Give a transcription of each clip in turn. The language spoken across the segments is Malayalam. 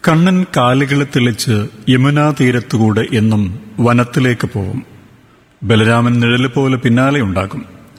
കണ്ണൻ കാലുകളെ തെളിച്ച് യമുനാ തീരത്തുകൂടെ എന്നും വനത്തിലേക്ക് പോവും ബലരാമൻ നിഴല് പോലെ പിന്നാലെ ഉണ്ടാകും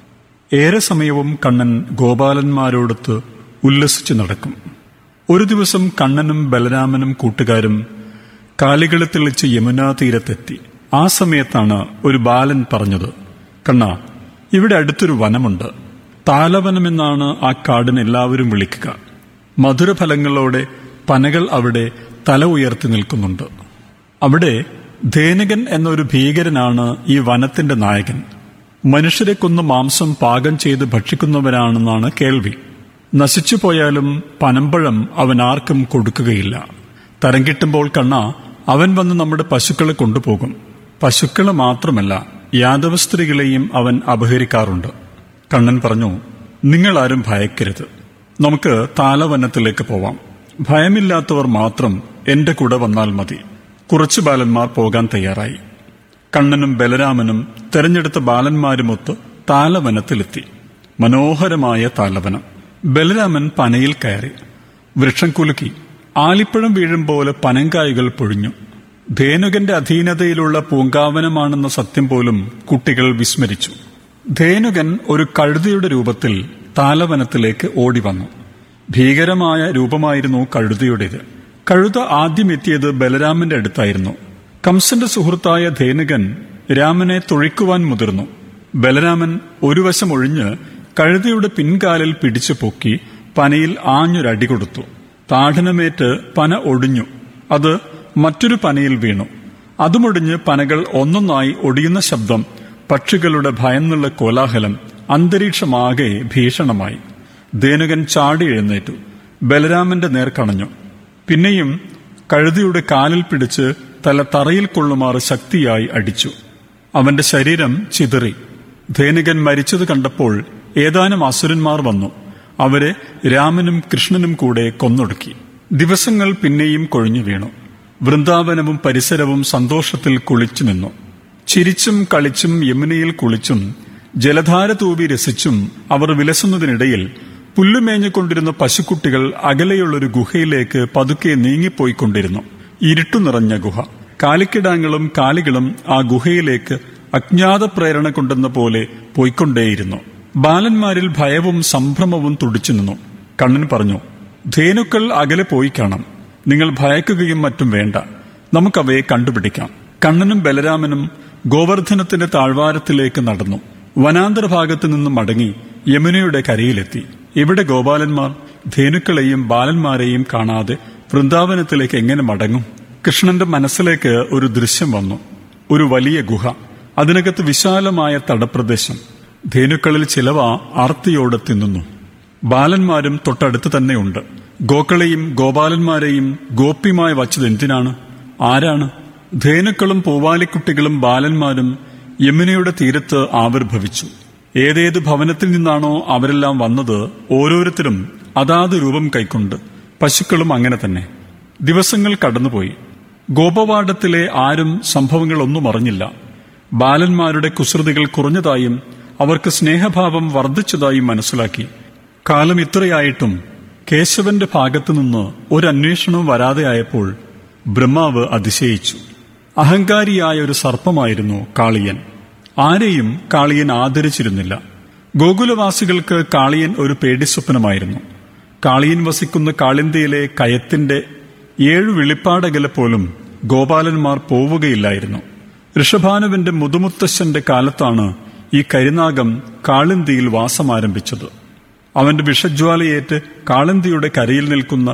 ഏറെ സമയവും കണ്ണൻ ഗോപാലന്മാരോടൊത്ത് ഉല്ലസിച്ചു നടക്കും ഒരു ദിവസം കണ്ണനും ബലരാമനും കൂട്ടുകാരും കാലുകളെ തെളിച്ച് യമുനാ തീരത്തെത്തി ആ സമയത്താണ് ഒരു ബാലൻ പറഞ്ഞത് കണ്ണ ഇവിടെ അടുത്തൊരു വനമുണ്ട് താലവനമെന്നാണ് ആ കാടിന് എല്ലാവരും വിളിക്കുക മധുരഫലങ്ങളോടെ പനകൾ അവിടെ തല ഉയർത്തി നിൽക്കുന്നുണ്ട് അവിടെ ധേനകൻ എന്നൊരു ഭീകരനാണ് ഈ വനത്തിന്റെ നായകൻ മനുഷ്യരെ കൊന്ന് മാംസം പാകം ചെയ്ത് ഭക്ഷിക്കുന്നവനാണെന്നാണ് കേൾവി നശിച്ചു പോയാലും പനമ്പഴം അവൻ ആർക്കും കൊടുക്കുകയില്ല തരം കിട്ടുമ്പോൾ കണ്ണ അവൻ വന്ന് നമ്മുടെ പശുക്കളെ കൊണ്ടുപോകും പശുക്കളെ മാത്രമല്ല യാദവ സ്ത്രീകളെയും അവൻ അപഹരിക്കാറുണ്ട് കണ്ണൻ പറഞ്ഞു നിങ്ങൾ ആരും ഭയക്കരുത് നമുക്ക് താലവനത്തിലേക്ക് പോവാം ഭയമില്ലാത്തവർ മാത്രം എന്റെ കൂടെ വന്നാൽ മതി കുറച്ചു ബാലന്മാർ പോകാൻ തയ്യാറായി കണ്ണനും ബലരാമനും തെരഞ്ഞെടുത്ത ബാലന്മാരുമൊത്ത് താലവനത്തിലെത്തി മനോഹരമായ താലവനം ബലരാമൻ പനയിൽ കയറി വൃക്ഷം കുലുക്കി ആലിപ്പഴം വീഴും പോലെ പനങ്കായ്കൾ പൊഴിഞ്ഞു ധേനുകന്റെ അധീനതയിലുള്ള പൂങ്കാവനമാണെന്ന സത്യം പോലും കുട്ടികൾ വിസ്മരിച്ചു ധേനുകൻ ഒരു കഴുതയുടെ രൂപത്തിൽ താലവനത്തിലേക്ക് ഓടി വന്നു ഭീകരമായ രൂപമായിരുന്നു കഴുതയുടേത് കഴുത ആദ്യം എത്തിയത് ബലരാമന്റെ അടുത്തായിരുന്നു കംസന്റെ സുഹൃത്തായ ധേനുകൻ രാമനെ തൊഴിക്കുവാൻ മുതിർന്നു ബലരാമൻ ഒരു വശം ഒഴിഞ്ഞ് കഴുതയുടെ പിൻകാലിൽ പിടിച്ചു പൊക്കി പനയിൽ ആഞ്ഞൊരടി കൊടുത്തു താഠനമേറ്റ് പന ഒടിഞ്ഞു അത് മറ്റൊരു പനയിൽ വീണു അതുമൊടിഞ്ഞ് പനകൾ ഒന്നൊന്നായി ഒടിയുന്ന ശബ്ദം പക്ഷികളുടെ ഭയന്നുള്ള കോലാഹലം അന്തരീക്ഷമാകെ ഭീഷണമായി ധേനുകൻ ചാടി എഴുന്നേറ്റു ബലരാമന്റെ നേർ കണഞ്ഞു പിന്നെയും കഴുതിയുടെ കാലിൽ പിടിച്ച് തല തറയിൽ കൊള്ളുമാറ് ശക്തിയായി അടിച്ചു അവന്റെ ശരീരം ചിതറി ധേനുകൻ മരിച്ചത് കണ്ടപ്പോൾ ഏതാനും അസുരന്മാർ വന്നു അവരെ രാമനും കൃഷ്ണനും കൂടെ കൊന്നൊടുക്കി ദിവസങ്ങൾ പിന്നെയും കൊഴിഞ്ഞു വീണു വൃന്ദാവനവും പരിസരവും സന്തോഷത്തിൽ കുളിച്ചു നിന്നു ചിരിച്ചും കളിച്ചും യമുനയിൽ കുളിച്ചും ജലധാര തൂവി രസിച്ചും അവർ വിലസുന്നതിനിടയിൽ പുല്ലുമേഞ്ഞുകൊണ്ടിരുന്ന പശുക്കുട്ടികൾ അകലെയുള്ളൊരു ഗുഹയിലേക്ക് പതുക്കെ നീങ്ങിപ്പോയിക്കൊണ്ടിരുന്നു ഇരുട്ടു നിറഞ്ഞ ഗുഹ കാലിക്കിടാങ്ങളും കാലികളും ആ ഗുഹയിലേക്ക് അജ്ഞാത പ്രേരണ കൊണ്ടെന്ന പോലെ പോയിക്കൊണ്ടേയിരുന്നു ബാലന്മാരിൽ ഭയവും സംഭ്രമവും തുടിച്ചു നിന്നു കണ്ണൻ പറഞ്ഞു ധേനുക്കൾ അകലെ പോയി കാണാം നിങ്ങൾ ഭയക്കുകയും മറ്റും വേണ്ട നമുക്കവയെ കണ്ടുപിടിക്കാം കണ്ണനും ബലരാമനും ഗോവർദ്ധനത്തിന്റെ താഴ്വാരത്തിലേക്ക് നടന്നു വനാന്തര ഭാഗത്തു നിന്നും മടങ്ങി യമുനയുടെ കരയിലെത്തി ഇവിടെ ഗോപാലന്മാർ ധേനുക്കളെയും ബാലന്മാരെയും കാണാതെ വൃന്ദാവനത്തിലേക്ക് എങ്ങനെ മടങ്ങും കൃഷ്ണന്റെ മനസ്സിലേക്ക് ഒരു ദൃശ്യം വന്നു ഒരു വലിയ ഗുഹ അതിനകത്ത് വിശാലമായ തടപ്രദേശം ധേനുക്കളിൽ ചിലവ ആർത്തിയോടെ തിന്നുന്നു ബാലന്മാരും തൊട്ടടുത്ത് തന്നെയുണ്ട് ഗോക്കളെയും ഗോപാലന്മാരെയും ഗോപ്യമായി വച്ചത് എന്തിനാണ് ആരാണ് ധേനുക്കളും പൂവാലിക്കുട്ടികളും ബാലന്മാരും യമുനയുടെ തീരത്ത് ആവിർഭവിച്ചു ഏതേത് ഭവനത്തിൽ നിന്നാണോ അവരെല്ലാം വന്നത് ഓരോരുത്തരും അതാത് രൂപം കൈക്കൊണ്ട് പശുക്കളും അങ്ങനെ തന്നെ ദിവസങ്ങൾ കടന്നുപോയി ഗോപവാഡത്തിലെ ആരും സംഭവങ്ങളൊന്നും അറിഞ്ഞില്ല ബാലന്മാരുടെ കുസൃതികൾ കുറഞ്ഞതായും അവർക്ക് സ്നേഹഭാവം വർദ്ധിച്ചതായും മനസ്സിലാക്കി കാലം ഇത്രയായിട്ടും കേശവന്റെ ഭാഗത്തുനിന്ന് ഒരു അന്വേഷണവും വരാതെയായപ്പോൾ ബ്രഹ്മാവ് അതിശയിച്ചു അഹങ്കാരിയായ ഒരു സർപ്പമായിരുന്നു കാളിയൻ ആരെയും കാളിയൻ ആദരിച്ചിരുന്നില്ല ഗോകുലവാസികൾക്ക് കാളിയൻ ഒരു പേടിസ്വപ്നമായിരുന്നു കാളിയൻ വസിക്കുന്ന കാളിന്തിയിലെ കയത്തിന്റെ ഏഴു വെളിപ്പാടകലെ പോലും ഗോപാലന്മാർ പോവുകയില്ലായിരുന്നു ഋഷഭാനുവിന്റെ മുതുമുത്തശ്ശന്റെ കാലത്താണ് ഈ കരിനാഗം കാളിന്തിയിൽ വാസമാരംഭിച്ചത് അവന്റെ വിഷജ്വാലയേറ്റ് കാളിന്തിയുടെ കരയിൽ നിൽക്കുന്ന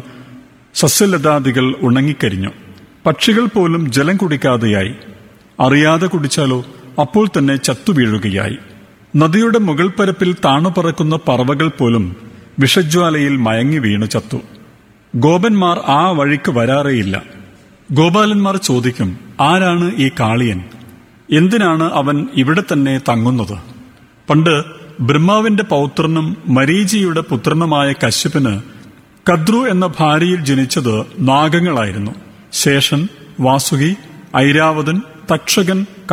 സസ്യലതാദികൾ ഉണങ്ങിക്കരിഞ്ഞു പക്ഷികൾ പോലും ജലം കുടിക്കാതെയായി അറിയാതെ കുടിച്ചാലോ അപ്പോൾ തന്നെ ചത്തുവീഴുകയായി നദിയുടെ മുകൾ പരപ്പിൽ താണുപറക്കുന്ന പറവകൾ പോലും വിഷജ്വാലയിൽ മയങ്ങി വീണു ചത്തു ഗോപന്മാർ ആ വഴിക്ക് വരാറേയില്ല ഗോപാലന്മാർ ചോദിക്കും ആരാണ് ഈ കാളിയൻ എന്തിനാണ് അവൻ ഇവിടെ തന്നെ തങ്ങുന്നത് പണ്ട് ബ്രഹ്മാവിന്റെ പൗത്രനും മരീചിയുടെ പുത്രനുമായ കശ്യപന് കദ്രു എന്ന ഭാര്യയിൽ ജനിച്ചത് നാഗങ്ങളായിരുന്നു ശേഷൻ വാസുകി ഐരാവതൻ തക്ഷകൻ